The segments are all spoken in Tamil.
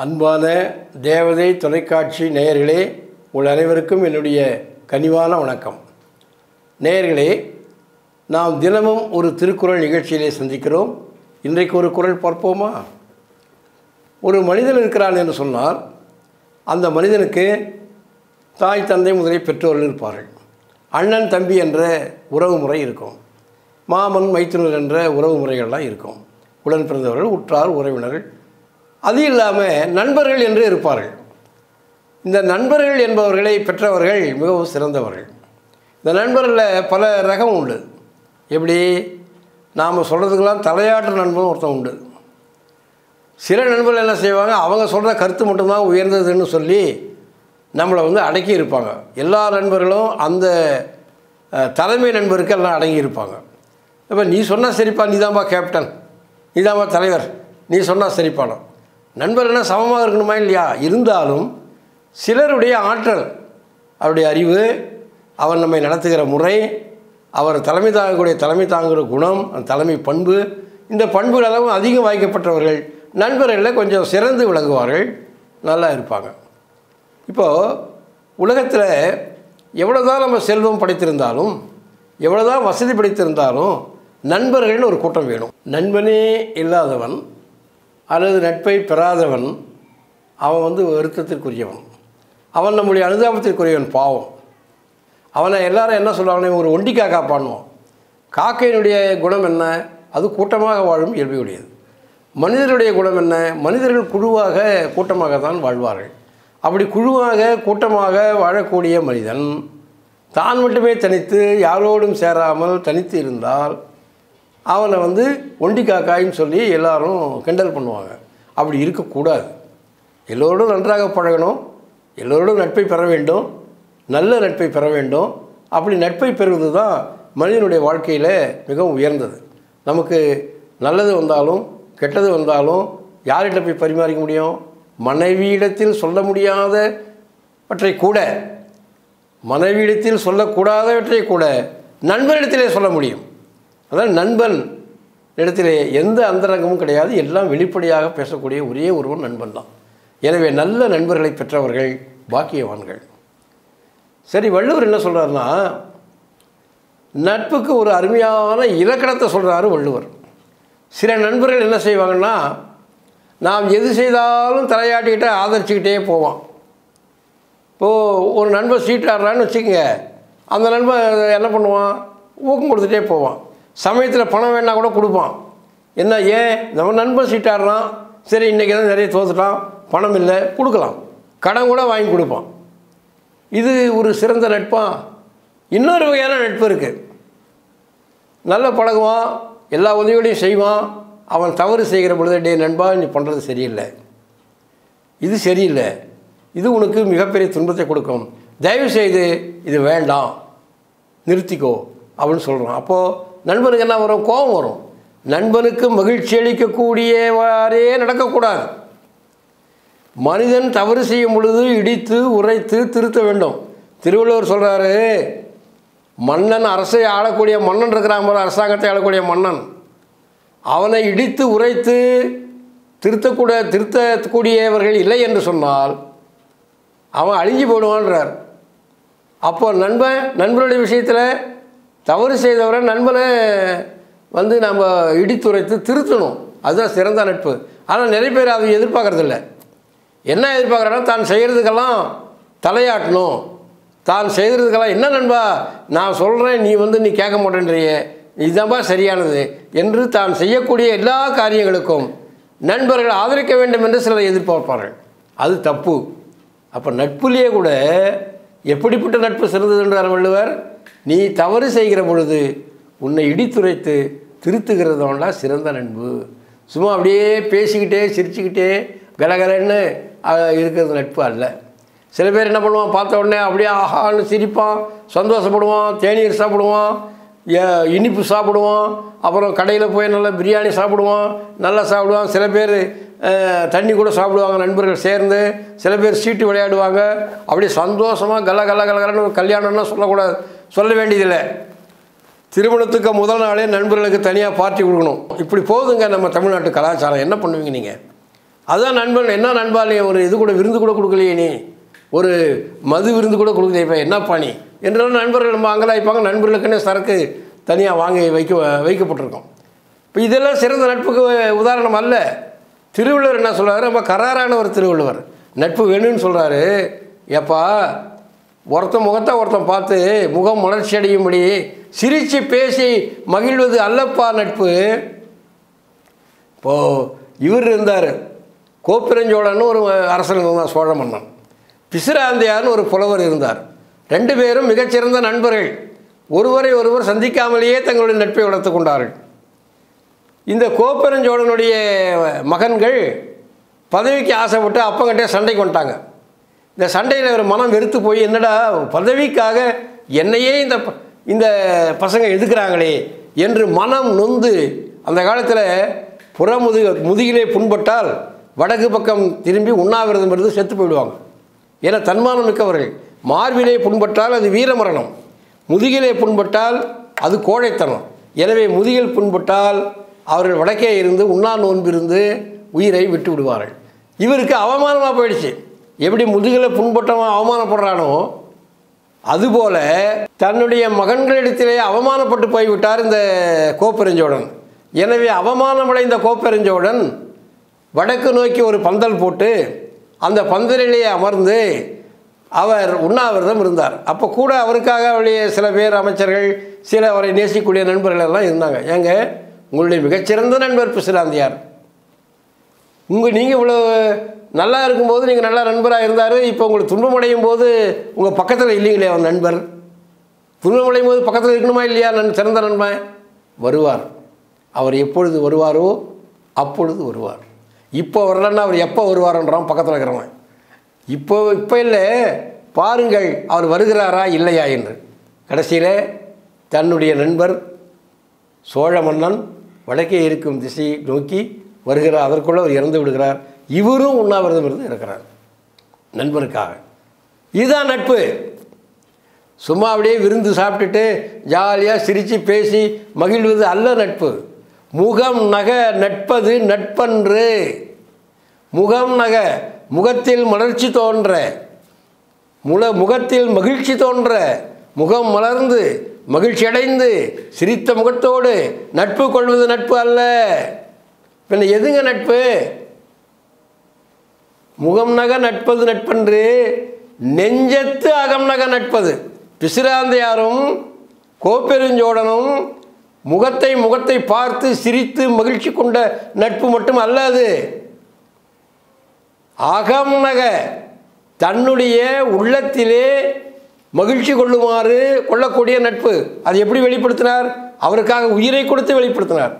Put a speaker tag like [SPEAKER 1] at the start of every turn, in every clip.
[SPEAKER 1] அன்பான தேவதை தொலைக்காட்சி நேயர்களே உங்கள் அனைவருக்கும் என்னுடைய கனிவான வணக்கம் நேயர்களே நாம் தினமும் ஒரு திருக்குறள் நிகழ்ச்சியிலே சந்திக்கிறோம் இன்றைக்கு ஒரு குறள் பார்ப்போமா ஒரு மனிதன் இருக்கிறான் என்று சொன்னால் அந்த மனிதனுக்கு தாய் தந்தை முதலிய பெற்றோர்கள் இருப்பார்கள் அண்ணன் தம்பி என்ற உறவு முறை இருக்கும் மாமன் மைத்துனர் என்ற உறவு முறைகள்லாம் இருக்கும் உடன் பிறந்தவர்கள் உற்றார் உறவினர்கள் அது இல்லாமல் நண்பர்கள் என்று இருப்பார்கள் இந்த நண்பர்கள் என்பவர்களை பெற்றவர்கள் மிகவும் சிறந்தவர்கள் இந்த நண்பர்களில் பல ரகம் உண்டு எப்படி நாம் சொல்கிறதுக்கெல்லாம் தலையாற்று நண்பன் ஒருத்தன் உண்டு சில நண்பர்கள் என்ன செய்வாங்க அவங்க சொல்கிற கருத்து மட்டும்தான் உயர்ந்ததுன்னு சொல்லி நம்மளை வந்து அடக்கி இருப்பாங்க எல்லா நண்பர்களும் அந்த அஹ், தலைமை நண்பருக்கு எல்லாம் அடங்கி இருப்பாங்க இப்போ நீ சொன்னால் சரிப்பா நீ தான்ப்பா கேப்டன் நீ தான்ப்பா தலைவர் நீ சொன்னால் சரிப்பானோ நண்பர்கள்னா சமமாக இருக்கணுமா இல்லையா இருந்தாலும் சிலருடைய ஆற்றல் அவருடைய அறிவு அவர் நம்மை நடத்துகிற முறை அவர் தலைமை தாங்கக்கூடிய தலைமை தாங்குகிற குணம் அந்த தலைமை பண்பு இந்த பண்புகள் எல்லாம் அதிகம் வாய்க்கப்பட்டவர்கள் நண்பர்களில் கொஞ்சம் சிறந்து விளங்குவார்கள் நல்லா இருப்பாங்க இப்போது உலகத்தில் எவ்வளோதான் நம்ம செல்வம் படைத்திருந்தாலும் எவ்வளோதான் வசதி படைத்திருந்தாலும் நண்பர்கள்னு ஒரு கூட்டம் வேணும் நண்பனே இல்லாதவன் அல்லது நட்பை பெறாதவன் அவன் வந்து வருத்தத்திற்குரியவன் அவன் நம்முடைய அனுதாபத்திற்குரியவன் பாவம் அவனை எல்லாரும் என்ன சொல்லுவாங்கன்னா ஒரு ஒண்டி காக்கா பண்ணுவான் காக்கையினுடைய குணம் என்ன அது கூட்டமாக வாழும் இயல்புடையது மனிதருடைய குணம் என்ன மனிதர்கள் குழுவாக கூட்டமாக தான் வாழ்வார்கள் அப்படி குழுவாக கூட்டமாக வாழக்கூடிய மனிதன் தான் மட்டுமே தனித்து யாரோடும் சேராமல் தனித்து இருந்தால் அவனை வந்து ஒண்டி காக்காயின்னு சொல்லி எல்லாரும் கிண்டல் பண்ணுவாங்க அப்படி இருக்கக்கூடாது எல்லோரோடும் நன்றாக பழகணும் எல்லோரோடும் நட்பை பெற வேண்டும் நல்ல நட்பை பெற வேண்டும் அப்படி நட்பை பெறுவது தான் மனிதனுடைய வாழ்க்கையில் மிகவும் உயர்ந்தது நமக்கு நல்லது வந்தாலும் கெட்டது வந்தாலும் யார்கிட்ட போய் பரிமாறிக்க முடியும் மனைவியிடத்தில் சொல்ல முடியாதவற்றை கூட மனைவியிடத்தில் சொல்லக்கூடாதவற்றை கூட நண்பரிடத்திலே சொல்ல முடியும் அதான் நண்பன் இடத்திலே எந்த அந்தரங்கமும் கிடையாது எல்லாம் வெளிப்படையாக பேசக்கூடிய ஒரே ஒருவன் நண்பன் தான் எனவே நல்ல நண்பர்களை பெற்றவர்கள் பாக்கியவான்கள் சரி வள்ளுவர் என்ன சொல்கிறாருன்னா நட்புக்கு ஒரு அருமையான இலக்கணத்தை சொல்கிறாரு வள்ளுவர் சில நண்பர்கள் என்ன செய்வாங்கன்னா நாம் எது செய்தாலும் தலையாட்டிக்கிட்டே ஆதரிச்சுக்கிட்டே போவான் இப்போது ஒரு நண்பன் சீட்டாடுறான்னு வச்சுக்கோங்க அந்த நண்பன் என்ன பண்ணுவான் ஊக்கம் கொடுத்துட்டே போவான் சமயத்தில் பணம் வேணா கூட கொடுப்பான் என்ன ஏன் நம்ம நண்பன் சீட்டாடுறான் சரி இன்றைக்கி தான் நிறைய தோத்துட்டான் பணம் இல்லை கொடுக்கலாம் கடன் கூட வாங்கி கொடுப்பான் இது ஒரு சிறந்த நட்பா இன்னொரு வகையான நட்பு இருக்குது நல்ல பழகுவான் எல்லா உதவிகளையும் செய்வான் அவன் தவறு செய்கிற பொழுது டே நண்பா நீ பண்ணுறது சரியில்லை இது சரியில்லை இது உனக்கு மிகப்பெரிய துன்பத்தை கொடுக்கும் தயவு செய்து இது வேண்டாம் நிறுத்திக்கோ அப்படின்னு சொல்கிறான் அப்போது நண்பனுக்கு என்ன வரும் கோபம் வரும் நண்பனுக்கு மகிழ்ச்சி அளிக்கக்கூடியவாறே நடக்கக்கூடாது மனிதன் தவறு செய்யும் பொழுது இடித்து உரைத்து திருத்த வேண்டும் திருவள்ளுவர் சொல்கிறாரு மன்னன் அரசை ஆளக்கூடிய மன்னன் இருக்கிறான் போல அரசாங்கத்தை ஆளக்கூடிய மன்னன் அவனை இடித்து உரைத்து திருத்தக்கூட திருத்தக்கூடியவர்கள் இல்லை என்று சொன்னால் அவன் அழிஞ்சு போயிடுவான்றார் அப்போ நண்பன் நண்பனுடைய விஷயத்தில் தவறு செய்தவரை நண்பனை வந்து நம்ம இடித்துரைத்து திருத்தணும் அதுதான் சிறந்த நட்பு ஆனால் நிறைய பேர் அதை எதிர்பார்க்கறதில்ல என்ன எதிர்பார்க்குறாங்கன்னா தான் செய்கிறதுக்கெல்லாம் தலையாட்டணும் தான் செய்கிறதுக்கெல்லாம் என்ன நண்பா நான் சொல்கிறேன் நீ வந்து நீ கேட்க மாட்டேன்றியே இதுதான்ப்பா சரியானது என்று தான் செய்யக்கூடிய எல்லா காரியங்களுக்கும் நண்பர்கள் ஆதரிக்க வேண்டும் என்று சிலர் எதிர்பார்ப்பார்கள் அது தப்பு அப்போ நட்புலேயே கூட எப்படிப்பட்ட நட்பு சிறந்தது என்றார் வள்ளுவர் நீ தவறு செய்கிற பொழுது உன்னை இடித்துரைத்து திருத்துகிறதோண்டா சிறந்த நட்பு சும்மா அப்படியே பேசிக்கிட்டே சிரிச்சுக்கிட்டே கலகலன்னு அஹ், இருக்கிறது நட்பு அல்ல சில பேர் என்ன பண்ணுவான் பார்த்த உடனே அப்படியே ஆஹான்னு சிரிப்பான் சந்தோஷப்படுவான் தேநீர் சாப்பிடுவான் ஏ- இனிப்பு சாப்பிடுவான் அப்புறம் கடையில் போய் நல்லா பிரியாணி சாப்பிடுவான் நல்லா சாப்பிடுவான் சில பேர் அஹ், தண்ணி கூட சாப்பிடுவாங்க நண்பர்கள் சேர்ந்து சில பேர் சீட்டு விளையாடுவாங்க அப்படியே சந்தோஷமாக கல கல கலகலன்னு ஒரு கல்யாணம்னா சொல்லக்கூடாது சொல்ல வேண்டியதில்லை திருமணத்துக்கு முதல் நாளே நண்பர்களுக்கு தனியாக பார்ட்டி கொடுக்கணும் இப்படி போகுதுங்க நம்ம தமிழ்நாட்டு கலாச்சாரம் என்ன பண்ணுவீங்க நீங்கள் அதுதான் நண்பன் என்ன நண்பா நீ ஒரு இது கூட விருந்து கூட கொடுக்கலையே நீ ஒரு மது விருந்து கூட கொடுக்கலையே இப்போ என்னப்பா நீ என்றாலும் நண்பர்கள் நம்ம அங்கலாய்ப்பாங்க நண்பர்களுக்குன்னு சரக்கு தனியாக வாங்கி வைக்க வைக்கப்பட்டிருக்கோம் இப்போ இதெல்லாம் சிறந்த நட்புக்கு உதாரணம் அல்ல திருவள்ளுவர் என்ன சொல்றாரு ரொம்ப கராரான ஒரு திருவள்ளுவர் நட்பு வேணும்னு சொல்கிறாரு ஏப்பா ஒருத்தன் முகத்தை ஒருத்தன் பார்த்து முகம் மலர்ச்சி அடையும்படி சிரித்து பேசி மகிழ்வது அல்லப்பா நட்பு இப்போது இவர் இருந்தார் கோப்பிரஞ்சோழன்னு ஒரு அரசன் இருந்தான் சோழ மன்னன் பிசிராந்தையார்னு ஒரு புலவர் இருந்தார் ரெண்டு பேரும் மிகச்சிறந்த நண்பர்கள் ஒருவரை ஒருவர் சந்திக்காமலேயே தங்களுடைய நட்பை வளர்த்து கொண்டார்கள் இந்த கோப்பெருஞ்சோழனுடைய மகன்கள் பதவிக்கு ஆசைப்பட்டு அப்பங்கிட்டே சண்டைக்கு வந்துட்டாங்க இந்த சண்டையில் ஒரு மனம் வெறுத்து போய் என்னடா பதவிக்காக என்னையே இந்த ப- இந்த பசங்க எதுக்குறாங்களே என்று மனம் நொந்து அந்த காலத்தில் புறமுதுக முதுகிலே புண்பட்டால் வடக்கு பக்கம் திரும்பி உண்ணாவிரதம் இருந்து செத்து போயிடுவாங்க ஏன்னா தன்மானம் மிக்கவர்கள் மார்பிலே புண்பட்டால் அது வீரமரணம் முதுகிலே புண்பட்டால் அது கோழைத்தனம் எனவே முதுகில் புண்பட்டால் அவர்கள் வடக்கே இருந்து உண்ணா நோன்பிருந்து உயிரை விட்டு விடுவார்கள் இவருக்கு அவமானமாக போயிடுச்சு எப்படி முதுகில் புண்பட்டவன் அவமானப்படுறானோ அதுபோல தன்னுடைய மகன்களிடத்திலே அவமானப்பட்டு போய்விட்டார் இந்த கோப்பெருஞ்சோழன் எனவே அவமானமடைந்த கோப்பெருஞ்சோழன் வடக்கு நோக்கி ஒரு பந்தல் போட்டு அந்த பந்தலிலே அமர்ந்து அவர் உண்ணாவிரதம் இருந்தார் அப்போ கூட அவருக்காக அவருடைய சில பேர் அமைச்சர்கள் சில அவரை நேசிக்கக்கூடிய நண்பர்கள் எல்லாம் இருந்தாங்க ஏங்க உங்களுடைய மிகச்சிறந்த நண்பர் பிசிலாந்தியார் உங்கள் நீங்கள் இவ்வளோ நல்லா இருக்கும்போது நீங்கள் நல்ல நண்பராக இருந்தார் இப்போ உங்களுக்கு துன்பமடையும் போது உங்கள் பக்கத்தில் இல்லைங்களே அவன் நண்பர் துன்பமடையும் போது பக்கத்தில் இருக்கணுமா இல்லையா நன் சிறந்த நண்பன் வருவார் அவர் எப்பொழுது வருவாரோ அப்பொழுது வருவார் இப்போ வரலன்னா அவர் எப்போ வருவாருன்றான் பக்கத்தில் இருக்கிறவன் இப்போ இப்போ இல்லை பாருங்கள் அவர் வருகிறாரா இல்லையா என்று கடைசியில் தன்னுடைய நண்பர் சோழ மன்னன் வடக்கே இருக்கும் திசையை நோக்கி வருகிறார் அதற்குள்ள அவர் இறந்து விடுகிறார் இவரும் உண்ணாவிரதம் இருந்து இருக்கிறார் நண்பருக்காக இதுதான் நட்பு சும்மா அப்படியே விருந்து சாப்பிட்டுட்டு ஜாலியாக சிரித்து பேசி மகிழ்வது அல்ல நட்பு முகம் நக நட்பது நட்பன்று முகம் நக முகத்தில் மலர்ச்சி தோன்ற முல முகத்தில் மகிழ்ச்சி தோன்ற முகம் மலர்ந்து மகிழ்ச்சி அடைந்து சிரித்த முகத்தோடு நட்பு கொள்வது நட்பு அல்ல பின்ன எதுங்க நட்பு முகம் நக நட்பது நட்பன்று நெஞ்சத்து அகம் நக நட்பது பிசிராந்தையாரும் கோப்பெருஞ்சோடனும் முகத்தை முகத்தை பார்த்து சிரித்து மகிழ்ச்சி கொண்ட நட்பு மட்டும் அல்ல அது அகம் நக தன்னுடைய உள்ளத்திலே மகிழ்ச்சி கொள்ளுமாறு கொள்ளக்கூடிய நட்பு அது எப்படி வெளிப்படுத்தினார் அவருக்காக உயிரை கொடுத்து வெளிப்படுத்தினார்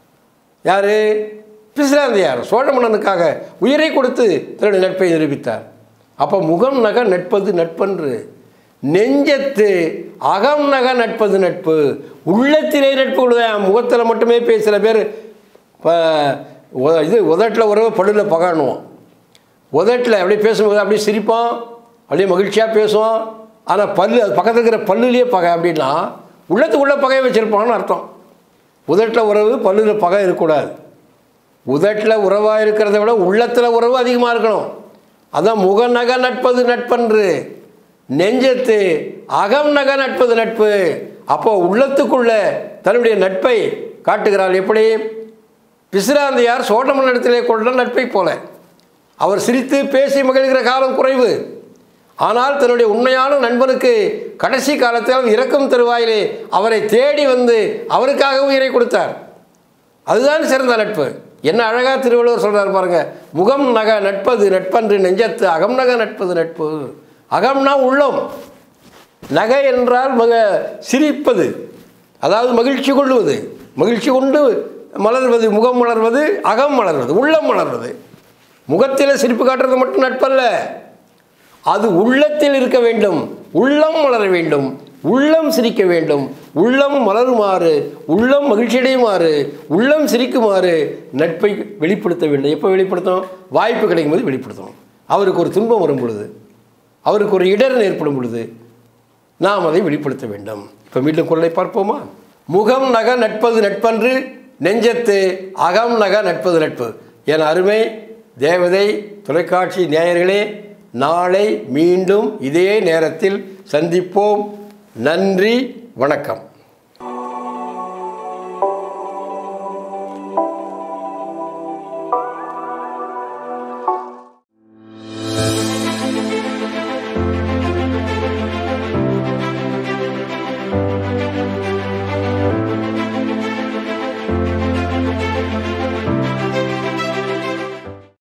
[SPEAKER 1] யாரு பிசிராந்தையார் சோழ மன்னனுக்காக உயிரை கொடுத்து தன்னுடைய நட்பை நிரூபித்தார் அப்போ முகம் நக நட்பது நட்பன்று நெஞ்சத்து அகம் நக நட்பது நட்பு உள்ளத்திலே நட்பு கொள்ளுவேன் முகத்தில் மட்டுமே பேர் சில பேர் இப்போ உ- இது உதட்டில் உறவு பல்லில் பகாணுவோம் உதட்டில் அப்படியே பேசும்போது அப்படியே சிரிப்பான் அப்படியே மகிழ்ச்சியாக பேசுவான் ஆனால் பல்லு அது பக்கத்தில் இருக்கிற பல்லுலேயே பகை அப்படின்னா உள்ளத்துக்குள்ளே பகையை வச்சுருப்பான்னு அர்த்தம் உதட்டில் உறவு பல்லில் பகை இருக்கக்கூடாது உதட்டில் உறவாக இருக்கிறத விட உள்ளத்தில் உறவு அதிகமாக இருக்கணும் அதான் முக நக நட்பது நட்பன்று நெஞ்சத்து அகம் நக நட்பது நட்பு அப்போ உள்ளத்துக்குள்ள தன்னுடைய நட்பை காட்டுகிறாள் எப்படி பிசிராந்தையார் சோழமன்னத்திலே கொண்ட நட்பை போல அவர் சிரித்து பேசி மகிழ்கிற காலம் குறைவு ஆனால் தன்னுடைய உண்மையான நண்பனுக்கு கடைசி காலத்தில் அவர் இறக்கும் தருவாயிலே அவரை தேடி வந்து அவருக்காக உயிரை கொடுத்தார் அதுதான் சிறந்த நட்பு என்ன அழகா திருவள்ளுவர் சொல்றார் பாருங்க முகம் நக நட்பது நட்பன்று நெஞ்சத்து அகம் நக நட்பது நட்பு அகம்னா உள்ளம் நகை என்றால் மக சிரிப்பது அதாவது மகிழ்ச்சி கொள்ளுவது மகிழ்ச்சி கொண்டு மலர்வது முகம் மலர்வது அகம் மலர்வது உள்ளம் மலர்வது முகத்தில் சிரிப்பு காட்டுறது மட்டும் நட்பல்ல அது உள்ளத்தில் இருக்க வேண்டும் உள்ளம் மலர வேண்டும் உள்ளம் சிரிக்க வேண்டும் உள்ளம் மலருமாறு உள்ளம் மகிழ்ச்சியடையுமாறு உள்ளம் சிரிக்குமாறு நட்பை வெளிப்படுத்த வேண்டும் எப்போ வெளிப்படுத்தும் வாய்ப்பு கிடைக்கும் போது வெளிப்படுத்தணும் அவருக்கு ஒரு துன்பம் வரும் பொழுது அவருக்கு ஒரு இடர் ஏற்படும் பொழுது நாம் அதை வெளிப்படுத்த வேண்டும் இப்போ மீண்டும் குரலை பார்ப்போமா முகம் நக நட்பது நட்பன்று நெஞ்சத்து அகம் நக நட்பது நட்பு என் அருமை தேவதை தொலைக்காட்சி நேயர்களே நாளை மீண்டும் இதே நேரத்தில் சந்திப்போம் நன்றி வணக்கம்